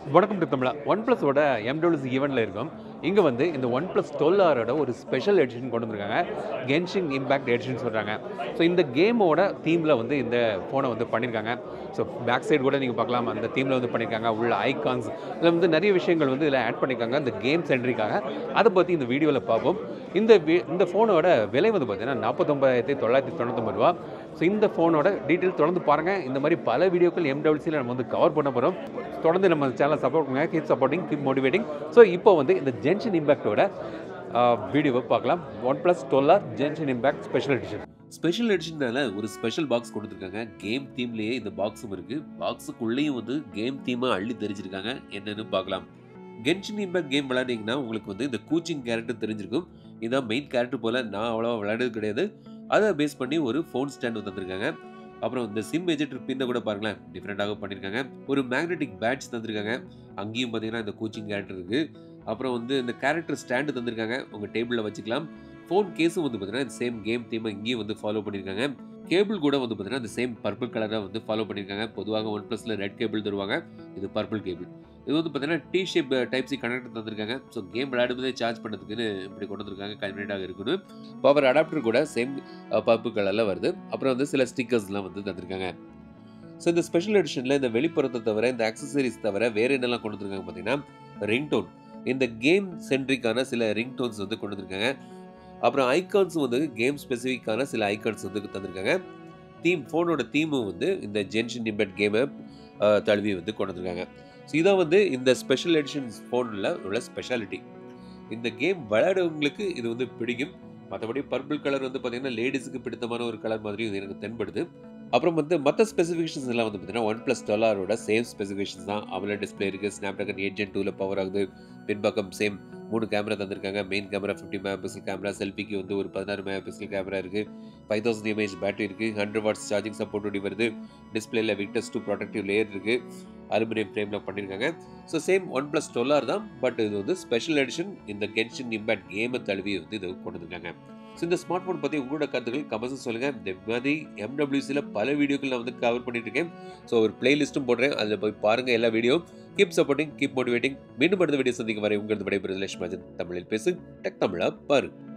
வணக்கம் டு தமிழா one ப்ளஸோட MWC ஈவெண்ட்டில் இருக்கும் இங்கே வந்து இந்த ஒன் ப்ளஸ் டுவெல் ஆரோட ஒரு ஸ்பெஷல் எடிஷன் கொண்டு வந்திருக்காங்க கென்ஷிங் இம்பேக்ட் எடிஷன் சொல்கிறாங்க ஸோ இந்த கேமோட தீமில் வந்து இந்த ஃபோனை வந்து பண்ணியிருக்காங்க ஸோ பேக் சைடு கூட நீங்கள் பார்க்கலாம் அந்த தீமில் வந்து பண்ணியிருக்காங்க உள்ள ஐகான்ஸ் இதில் வந்து நிறைய விஷயங்கள் வந்து இதில் ஆட் பண்ணியிருக்காங்க இந்த கேம் சென்ட்ரிக்காக அதை பற்றி இந்த வீடியோவில் பார்ப்போம் இந்த வி- இந்த ஃபோனோட விலை வந்து பார்த்தீங்கன்னா நாற்பத்தொம்பதாயிரத்தி தொள்ளாயிரத்தி தொண்ணூத்தொம்பது ரூபா ஸோ இந்த ஃபோனோட டீட்டெயில் தொடர்ந்து பாருங்கள் இந்த மாதிரி பல வீடியோக்கள் எம்டபிள்யூசியில் நம்ம வந்து கவர் பண்ண போகிறோம் தொடர்ந்து நம்ம சேனலை சப்போர்ட் பண்ணுங்க keep supporting keep motivating so இப்போ வந்து இந்த ஜென்ஷன் இம்பேக்டோட வீடியோவை பார்க்கலாம் OnePlus twelve R Genshin Impact special edition special எடிஷனால ஒரு ஸ்பெஷல் பாக்ஸ் கொடுத்துருக்காங்க கேம் தீம்லயே இந்த பாக்ஸும் இருக்கு பாக்ஸுக்குள்ளேயும் வந்து கேம் தீமா அள்ளி தெரிஞ்சிருக்காங்க என்னன்னு பார்க்கலாம் கென்ஷின் இம்பேக்ட் கேம் விளையாடிங்கன்னா உங்களுக்கு வந்து இந்த கூச்சிங் கேரக்டர் தெரிஞ்சிருக்கும் இதான் மெயின் கேரக்டர் போல நான் அவ்வளோவா விளையாடுறது கிடையாது அதை பேஸ் பண்ணி ஒரு ஃபோன் ஸ்டாண்ட் தந்திருக்காங்க அப்புறம் இந்த சிம் எஜெக்டர் பின்ன கூட பாருங்களேன் டிஃப்ரெண்ட்டாக பண்ணியிருக்காங்க ஒரு மேக்னெட்டிக் பேட்ச் தந்திருக்காங்க அங்கேயும் பார்த்தீங்கன்னா இந்த கூச்சிங் கேரக்டர் இருக்கு அப்புறம் வந்து இந்த கேரக்டர் ஸ்டாண்டு தந்திருக்காங்க உங்கள் டேபிளில் வச்சுக்கலாம் ஃபோன் கேஸும் வந்து பார்த்தீங்கன்னா சேம் கேம் தீமை இங்கேயும் வந்து ஃபாலோ பண்ணியிருக்காங்க கேபிள் கூட வந்து பார்த்தீங்கன்னா இந்த சேம் பர்பிள் கலராக வந்து ஃபாலோ பண்ணியிருக்காங்க பொதுவாக ஒன் ப்ளஸில் ரெட் கேபிள் தருவாங்க இது பர்பிள் கேபிள் இது வந்து பார்த்தீங்கன்னா T shape type C connector தந்திருக்காங்க ஸோ கேம் விளையாடும்போதே சார்ஜ் பண்ணுறதுக்குன்னு இப்படி கொண்டு வந்திருக்காங்க கன்வீனியாக இருக்கணும் பவர் அடாப்டர் கூட சேம் பர்பிள் கலரில் வருது அப்புறம் வந்து சில ஸ்டிக்கர்ஸ்லாம் வந்து தந்திருக்காங்க ஸோ இந்த ஸ்பெஷல் எடிஷனில் இந்த வெளிப்புறத்தை தவிர இந்த அக்சசரிஸ் தவிர வேறு என்னெல்லாம் கொண்டு வந்திருக்காங்க பார்த்தீங்கன்னா ரிங்டோன் இந்த கேம் சென்ட்ரிக்கான சில ரிங்டோன்ஸ் வந்து கொண்டு வந்திருக்காங்க அப்புறம் ஐகான்ஸும் வந்து கேம் ஸ்பெசிஃபிக்கான சில ஐகான்ஸ் வந்து தந்திருக்காங்க தீம் ஃபோனோட தீமும் வந்து இந்த ஜென்ஷன் இம்பெட் கேமை தழுவி வந்து கொண்டு வந்திருக்காங்க ஸோ இதான் வந்து இந்த ஸ்பெஷல் எடிஷன் ஃபோனில் உள்ள ஸ்பெஷாலிட்டி இந்த கேம் விளையாடுறவங்களுக்கு இது வந்து பிடிக்கும் மற்றபடி பர்பிள் கலர் வந்து பார்த்தீங்கன்னா லேடிஸுக்கு பிடித்தமான ஒரு கலர் மாதிரி இது எனக்கு தென்படுது அப்புறம் வந்து மற்ற ஸ்பெசிஃபிகேஷன்ஸ் எல்லாம் வந்து பார்த்தீங்கன்னா ஒன் ப்ளஸ் டாலரோட சேம் ஸ்பெசிஃபிகேஷன்ஸ் தான் அவ்வளோ டிஸ்பிளே இருக்குது ஸ்னாப்ட்ராகன் எயிட் ஜென் டூவில் பவர் ஆகுது பின்பக்கம் சேம் மூணு கேமரா தந்திருக்காங்க main camera fifty megapixel camera செல்ஃபிக்கு வந்து ஒரு பதினாறு மெகா பிக்சல் கேமரா இருக்குது ஃபைவ் தௌசண்ட் எம்ஏஹெச் பேட்டரி இருக்குது ஹண்ட்ரட் வாட்ஸ் சார்ஜிங் சப்போர்ட் ஓடி வருது டிஸ்பிளேல விக்டர்ஸ் டூ ப்ரொடக்டிவ் லேயர் இருக்குது அலுமினியம் ஃப்ரேமில் பண்ணியிருக்காங்க so same OnePlus twelve R தான் பட் இது வந்து ஸ்பெஷல் எடிஷன் இந்த கென்ஷன் இம்பேக்ட் கேமை தழுவி வந்து இது கொண்டு வந்திருக்காங்க ஸோ இந்த ஸ்மார்ட் ஃபோன் பற்றி உங்களோட கருத்துக்கள் கமெண்ட்ஸ் சொல்லுங்கள் இந்த மாதிரி எம்டபிள்யூசியில் பல வீடியோக்கள் நான் வந்து கவர் பண்ணிட்டு இருக்கேன் ஸோ ஒரு பிளேலிஸ்ட்டும் போடுறேன் அதில் போய் பாருங்கள் எல்லா video keep supporting keep motivating மீண்டும் அடுத்த வீடியோ சந்திக்கும் வரை உங்களுக்கு விடைபெறுவது லட்சுமி தமிழில் பேசு டெக் தமிழா பாரு